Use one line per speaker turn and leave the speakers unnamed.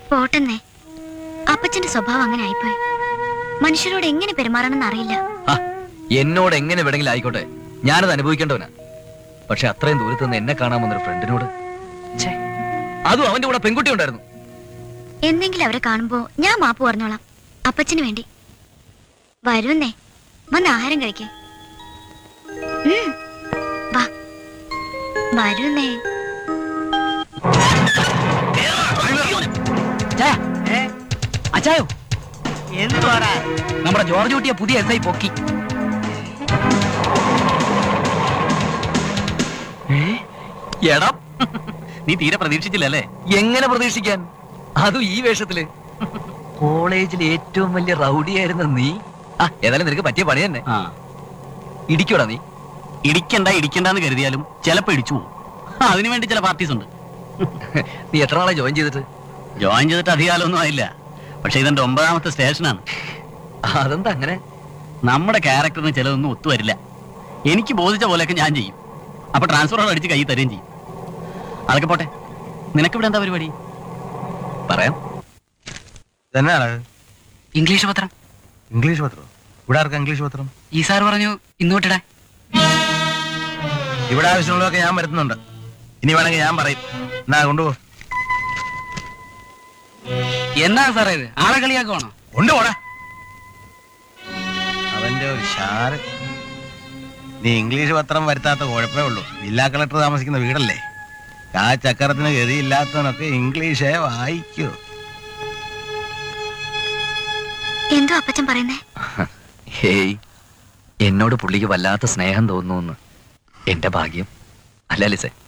പോട്ടെന്നേ അപ്പച്ചന്റെ സ്വഭാവം അങ്ങനെ ആയിപ്പോയി മനുഷ്യരോട് എങ്ങനെ പെരുമാറണമെന്ന് അറിയില്ല
ആ, എന്നോട് എങ്ങനെ വേണമെങ്കിലും ആയിക്കോട്ടെ ഞാനത് അനുഭവിക്കേണ്ടവനാ പക്ഷെ അത്രയും ദൂരത്ത് നിന്ന് എന്നെ കാണാൻ വന്നൊരു ഫ്രണ്ടിനോട് ഛേ, അതും അവന്റെ കൂടെ പെൺകുട്ടി ഉണ്ടായിരുന്നു
എന്തെങ്കിലും അവരെ കാണുമ്പോ ഞാൻ മാപ്പ് പറഞ്ഞോളാം അപ്പച്ചന് വേണ്ടി വരുന്നേ വന്ന് ആഹാരം കഴിക്കേ വാ വരുന്നേ
ചായ, അച്ചായോ
എന്തുവാടാ
നമ്മുടെ ജോർജ് കുട്ടിയെ പുതിയ എസ് ഐ പൊക്കി ഏ? എടാ
നീ തീരെ പ്രതീക്ഷിച്ചില്ലല്ലേ
എങ്ങനെ പ്രതീക്ഷിക്കാൻ അതും ഈ വേഷത്തില് കോളേജിൽ ഏറ്റവും വലിയ റൗഡിയായിരുന്ന നീ ആ ഏതായാലും നിനക്ക് പറ്റിയ പണി തന്നെ
ആ
ഇടിക്കോടാ നീ
ഇടിക്കണ്ട ഇടിക്കണ്ടെന്ന് കരുതിയാലും ചിലപ്പോ ഇടിച്ചു പോകും അതിനു വേണ്ടി ചില പാർട്ടീസ് ഉണ്ട്
നീ എത്ര നാളെ ജോയിൻ ചെയ്തിട്ട്
ജോയിൻ ചെയ്തിട്ട് അധികാലമൊന്നും ആയില്ല പക്ഷെ ഇതെന്റെ ഒമ്പതാമത്തെ സ്റ്റേഷനാണ്
അതെന്താ അങ്ങനെ
നമ്മുടെ ക്യാരക്ടറിന് ചിലതൊന്നും ഒത്തുവരില്ല എനിക്ക് ബോധിച്ച പോലെയൊക്കെ ഞാൻ ചെയ്യും അപ്പൊ ട്രാൻസ്ഫർ അടിച്ച് കൈ തരുകയും ചെയ്യും അതൊക്കെ പോട്ടെ നിനക്കിവിടെ എന്താ പരിപാടി
പറയാം
തന്നെയാണ്
ഇംഗ്ലീഷ് പത്രം
ഇംഗ്ലീഷ് പത്രം ഇവിടെ ആർക്കാ ഇംഗ്ലീഷ് പത്രം
ഈ സാർ പറഞ്ഞു ഇന്നോട്ടിടാൻ
ഇവിടെ ആവശ്യമുള്ളതൊക്കെ ഞാൻ വരുത്തുന്നുണ്ട് ഇനി വേണമെങ്കിൽ ഞാൻ പറയും എന്നാ കൊണ്ടുപോ
എന്നാ സാറേ ഇത് ആളെ കളിയാക്കുവാണോ
കൊണ്ടുപോടാ അവന്റെ ഒരു ഷാറ് നീ ഇംഗ്ലീഷ് പത്രം വരുത്താത്ത കുഴപ്പമേ ഉള്ളൂ ജില്ലാ കളക്ടർ താമസിക്കുന്ന വീടല്ലേ ആ ചക്കരത്തിന് ഗതിയില്ലാത്തവനൊക്കെ ഇംഗ്ലീഷേ വായിക്കൂ
എന്തോ അപ്പച്ചൻ പറയുന്നേ
ഹേയ് എന്നോട് പുള്ളിക്ക് വല്ലാത്ത സ്നേഹം തോന്നുന്നു എന്റെ ഭാഗ്യം അല്ല ലിസേ